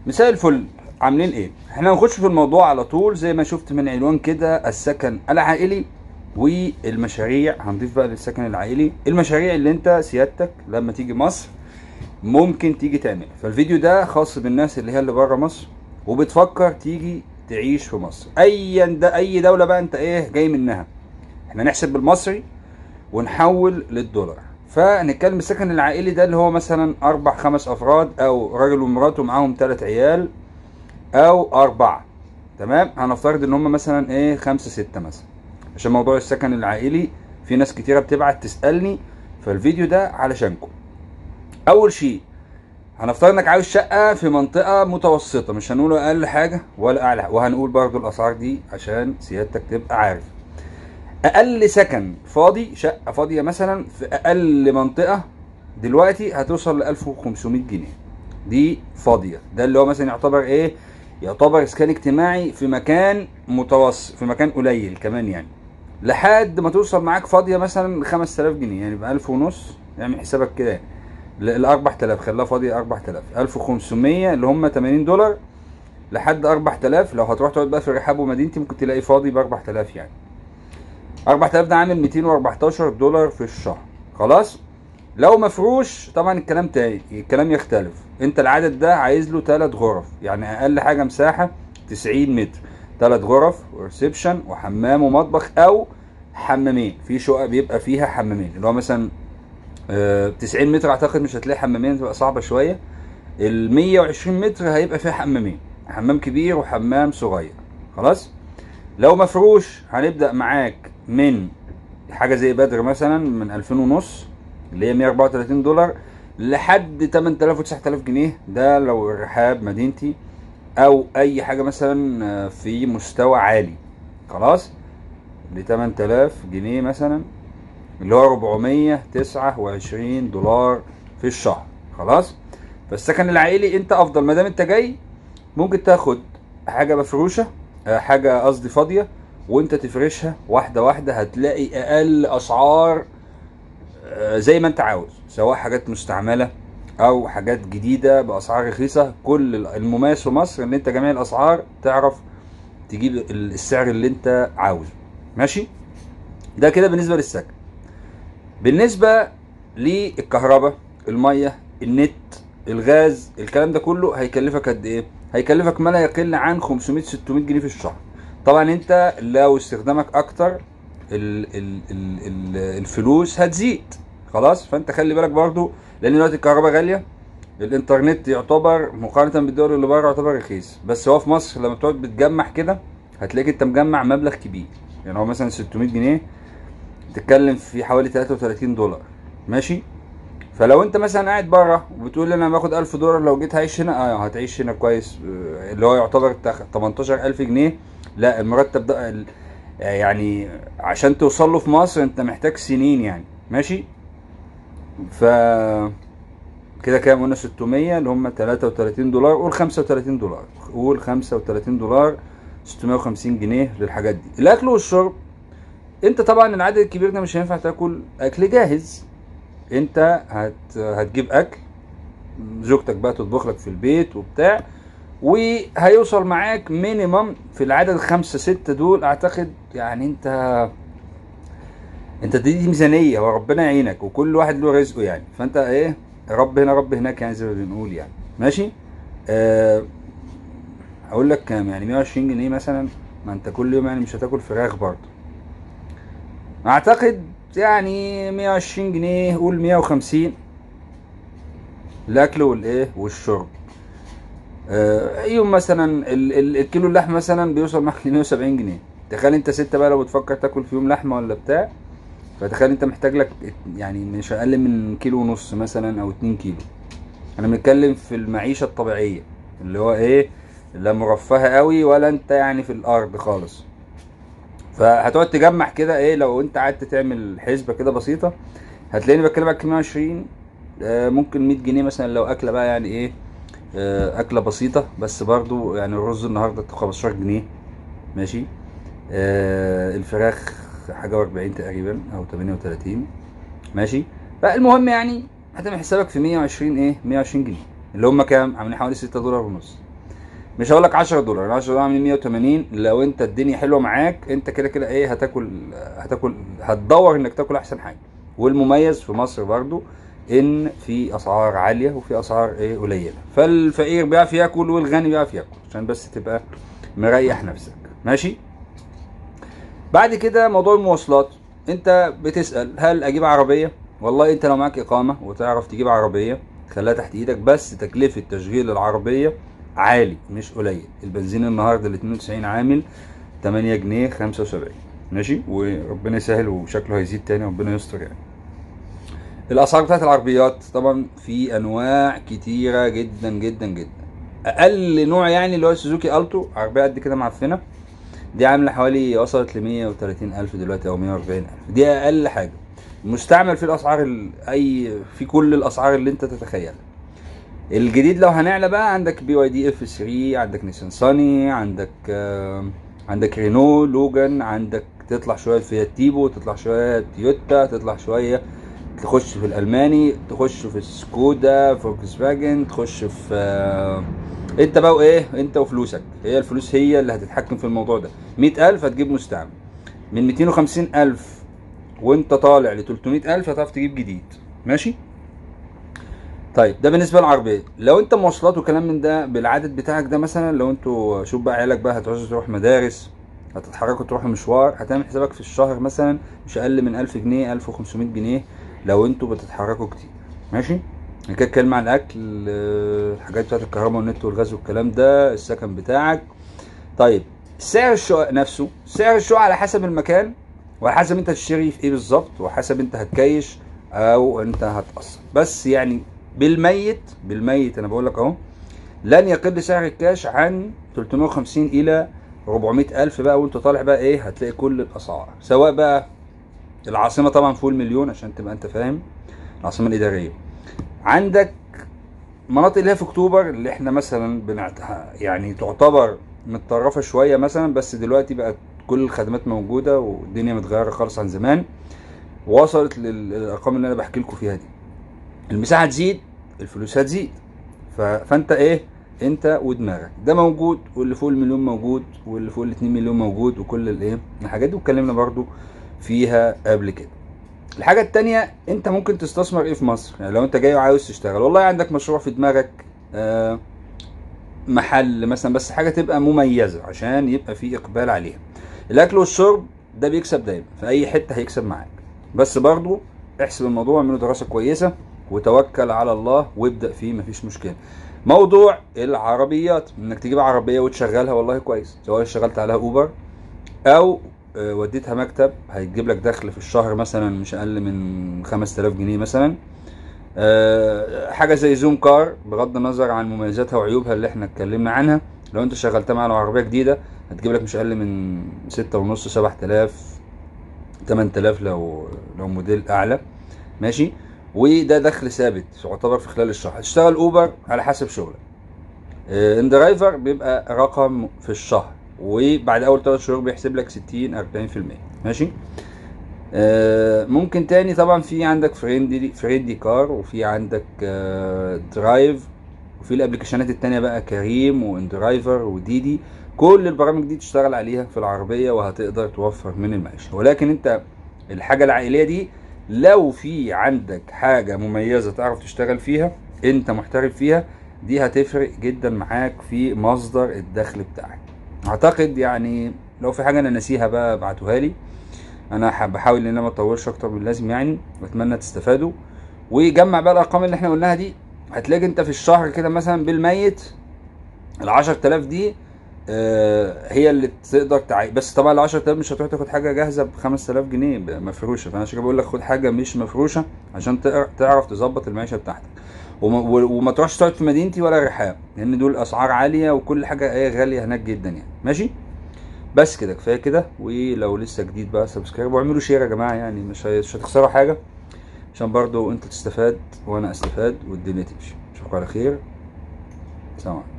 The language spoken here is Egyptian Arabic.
مساء الفل عاملين ايه احنا هنخش في الموضوع على طول زي ما شفت من عنوان كده السكن العائلي والمشاريع هنضيف بقى للسكن العائلي المشاريع اللي انت سيادتك لما تيجي مصر ممكن تيجي تعمل فالفيديو ده خاص بالناس اللي هي اللي بره مصر وبتفكر تيجي تعيش في مصر ايا ده اي دوله بقى انت ايه جاي منها احنا نحسب بالمصري ونحول للدولار فنتكلم السكن العائلي ده اللي هو مثلا اربع خمس افراد او راجل ومراته معاهم ثلاث عيال او اربعه تمام هنفترض ان هم مثلا ايه خمسه سته مثلا عشان موضوع السكن العائلي في ناس كتيره بتبعت تسالني فالفيديو ده علشانكم اول شيء هنفترض انك عاوز شقه في منطقه متوسطه مش هنقول اقل حاجه ولا اعلى حاجة. وهنقول برضو الاسعار دي عشان سيادتك تبقى عارف اقل سكن فاضي شقه فاضيه مثلا في اقل منطقه دلوقتي هتوصل ل 1500 جنيه دي فاضيه ده اللي هو مثلا يعتبر ايه يعتبر اسكان اجتماعي في مكان متوسط في مكان قليل كمان يعني لحد ما توصل معاك فاضيه مثلا 5000 جنيه يعني ب 1000 ونص اعمل حسابك كده يعني ال 4000 خليها فاضيه 4000 1500 اللي هم 80 دولار لحد 4000 لو هتروح تقعد بقى في الرحاب ومدينتي ممكن تلاقي فاضي ب 4000 يعني 4000 ده عامل 214 دولار في الشهر خلاص لو مفروش طبعا الكلام تاني الكلام يختلف انت العدد ده عايز له ثلاث غرف يعني اقل حاجه مساحه 90 متر ثلاث غرف وريسبشن وحمام ومطبخ او حمامين في شقق بيبقى فيها حمامين اللي هو مثلا آه 90 متر اعتقد مش هتلاقي حمامين تبقى صعبه شويه ال 120 متر هيبقى فيها حمامين حمام كبير وحمام صغير خلاص لو مفروش هنبدا معاك من حاجه زي بدر مثلا من 2000 ونص اللي هي 134 دولار لحد 8000 و 9000 جنيه ده لو الرحاب مدينتي او اي حاجه مثلا في مستوى عالي خلاص ل 8000 جنيه مثلا اللي هو 429 دولار في الشهر خلاص فالسكن العائلي انت افضل ما دام انت جاي ممكن تاخد حاجه مفروشه حاجه قصدي فاضيه وانت تفرشها واحده واحده هتلاقي اقل اسعار زي ما انت عاوز سواء حاجات مستعمله او حاجات جديده باسعار رخيصه كل المميز في مصر ان انت جميع الاسعار تعرف تجيب السعر اللي انت عاوزه ماشي ده كده بالنسبه للسكن بالنسبه للكهرباء الميه النت الغاز الكلام ده كله هيكلفك قد ايه هيكلفك ما لا يقل عن 500 600 جنيه في الشهر طبعا انت لو استخدامك اكتر ال ال ال ال الفلوس هتزيد خلاص فانت خلي بالك برضو لان دلوقتي الكهرباء غاليه الانترنت يعتبر مقارنه بالدول اللي بره يعتبر رخيص بس هو في مصر لما بتقعد بتجمع كده هتلاقيك انت مجمع مبلغ كبير يعني هو مثلا 600 جنيه تتكلم في حوالي 33 دولار ماشي فلو انت مثلا قاعد بره وبتقول انا باخد 1000 دولار لو جيت هعيش هنا اه هتعيش هنا كويس اللي هو يعتبر 18000 جنيه لا المرتب ده يعني عشان توصل له في مصر انت محتاج سنين يعني ماشي ف كده كام قلنا 600 اللي هم 33 دولار قول 35 دولار قول 35 دولار 650 جنيه للحاجات دي الاكل والشرب انت طبعا العدد الكبير ده مش هينفع تاكل اكل جاهز انت هت هتجيب اكل زوجتك بقى تطبخ لك في البيت وبتاع وهيوصل معاك مينيمم في العدد خمسة ستة دول اعتقد يعني انت انت دي, دي ميزانية وربنا يعينك وكل واحد له رزقه يعني فانت ايه رب هنا رب هناك يعني زي ما بنقول يعني ماشي أه هقول لك كام يعني 120 جنيه مثلا ما انت كل يوم يعني مش هتاكل فراخ برضه اعتقد يعني 120 جنيه قول 150 الاكل والايه والشرب آه يوم مثلا ال ال الكيلو اللحمه مثلا بيوصل معاك ل 170 جنيه تخيل انت ستة بقى لو بتفكر تاكل في يوم لحمه ولا بتاع فتخيل انت محتاج لك يعني مش اقل من كيلو ونص مثلا او 2 كيلو انا بنتكلم في المعيشه الطبيعيه اللي هو ايه لا مرفهه قوي ولا انت يعني في الارض خالص فهتقعد تجمع كده ايه لو انت قعدت تعمل حسبه كده بسيطه هتلاقيني بكلمك 120 آه ممكن 100 جنيه مثلا لو اكله بقى يعني ايه آه اكله بسيطه بس برضو يعني الرز النهارده 15 جنيه ماشي آه الفراخ حاجه و40 تقريبا او 38 ماشي فالمهم يعني هتعمل حسابك في 120 ايه 120 جنيه اللي هم كام عاملين حوالي 6 دولار ونص مش هقول لك 10 دولار 10 دولار عاملين 180 لو انت الدنيا حلوه معاك انت كده كده ايه هتاكل هتاكل هتدور انك تاكل احسن حاجه والمميز في مصر برضو ان في اسعار عاليه وفي اسعار ايه قليله فالفقير بيعرف ياكل والغني بيعرف ياكل عشان بس تبقى مريح نفسك ماشي بعد كده موضوع المواصلات انت بتسال هل اجيب عربيه والله انت لو معاك اقامه وتعرف تجيب عربيه خليها تحت ايدك بس تكلفه تشغيل العربيه عالي مش قليل البنزين النهارده ال 92 عامل 8 جنيه 75 ماشي وربنا يسهل وشكله هيزيد تاني ربنا يستر يعني الاسعار بتاعت العربيات طبعا في انواع كتيره جدا جدا جدا اقل نوع يعني اللي هو سوزوكي التو عربيه قد كده معفنه دي عامله حوالي وصلت ل 130 الف دلوقتي او 140 الف دي اقل حاجه مستعمل في الاسعار ال- اي في كل الاسعار اللي انت تتخيلها الجديد لو هنعلى بقى عندك بي واي دي اف 3 عندك نيسان صاني عندك آه، عندك رينو لوجان عندك تطلع شويه فيات تيبو تطلع شويه تويوتا تطلع شويه تخش في الالماني تخش في سكودا فولكس فاجن تخش في آه، انت بقى وايه انت وفلوسك هي الفلوس هي اللي هتتحكم في الموضوع ده 100000 هتجيب مستعمل من 250000 وانت طالع ل 300000 هتعرف تجيب جديد ماشي طيب ده بالنسبه للعربيه لو انت مواصلات وكلام من ده بالعدد بتاعك ده مثلا لو انتوا شوف بقى عيالك بقى هتعوزوا تروح مدارس هتتحركوا تروحوا مشوار هتعمل حسابك في الشهر مثلا مش اقل من 1000 جنيه 1500 جنيه لو انتوا بتتحركوا كتير ماشي كده كلمة عن الاكل آه، الحاجات بتاعت الكهرباء والنت والغاز والكلام ده السكن بتاعك طيب سعر الشقق نفسه سعر الشقق على حسب المكان وعلى حسب انت هتشتري في ايه بالظبط وحسب انت هتكيش او انت هتقسط بس يعني بالميت بالميت انا بقول لك اهو لن يقل سعر الكاش عن 350 الى 400 الف بقى وانت طالع بقى ايه هتلاقي كل الاسعار سواء بقى العاصمه طبعا فوق المليون عشان تبقى انت فاهم العاصمه الاداريه عندك مناطق اللي هي في اكتوبر اللي احنا مثلا بنعت... يعني تعتبر متطرفه شويه مثلا بس دلوقتي بقت كل الخدمات موجوده والدنيا متغيره خالص عن زمان وصلت لل- للارقام اللي انا بحكي لكم فيها دي المساحه تزيد الفلوس هتزيد ف... فانت ايه انت ودماغك ده موجود واللي فوق المليون موجود واللي فوق الاتنين مليون موجود وكل الايه الحاجات دي واتكلمنا برضو فيها قبل كده الحاجة التانية انت ممكن تستثمر ايه في مصر يعني لو انت جاي وعاوز تشتغل والله عندك مشروع في دماغك آه محل مثلا بس حاجة تبقى مميزة عشان يبقى في اقبال عليها الاكل والشرب ده بيكسب دايما في اي حتة هيكسب معاك بس برضو احسب الموضوع واعمله دراسة كويسة وتوكل على الله وابدأ فيه مفيش مشكلة موضوع العربيات انك تجيب عربية وتشغلها والله كويس سواء اشتغلت عليها اوبر او آه، وديتها مكتب هيجيب لك دخل في الشهر مثلا مش اقل من 5000 جنيه مثلا آه، حاجه زي زوم كار بغض النظر عن مميزاتها وعيوبها اللي احنا اتكلمنا عنها لو انت شغلتها مع عربيه جديده هتجيب لك مش اقل من ستة ونص سبعة آلاف تمن تلاف لو لو موديل اعلى ماشي وده دخل ثابت يعتبر في خلال الشهر هتشتغل اوبر على حسب شغلك آه، ان درايفر بيبقى رقم في الشهر وبعد اول ثلاث شهور بيحسب لك 60 40% ماشي آه، ممكن تاني طبعا في عندك فريندي فريندي كار وفي عندك آه، درايف وفي الابلكيشنات التانية بقى كريم واندرايفر وديدي كل البرامج دي تشتغل عليها في العربية وهتقدر توفر من المعيشة ولكن انت الحاجة العائلية دي لو في عندك حاجة مميزة تعرف تشتغل فيها انت محترف فيها دي هتفرق جدا معاك في مصدر الدخل بتاعك اعتقد يعني لو في حاجة انا ناسيها بقى ابعتوها لي انا ح- بحاول ان انا ما اطولش اكتر من اللازم يعني واتمنى تستفادوا وجمع بقى الارقام اللي احنا قلناها دي هتلاقي انت في الشهر كده مثلا بالميت ال 10000 دي آه، هي اللي تقدر تعي بس طبعا ال 10000 مش هتروح تاخد حاجه جاهزه ب 5000 جنيه ب- مفروشه فانا عشان كده بقول لك خد حاجه مش مفروشه عشان تقر- تعرف تظبط المعيشه بتاعتك وما, و- وما تروحش تقعد في مدينتي ولا الرحاب لان دول اسعار عاليه وكل حاجه ايه غاليه هناك جدا يعني ماشي بس كده كفايه كده ولو لسه جديد بقى سبسكرايب واعملوا شير يا جماعه يعني مش هي- مش هتخسروا حاجه عشان برضو انت تستفاد وانا استفاد والدنيا تمشي اشوفكم على خير سلام عليكم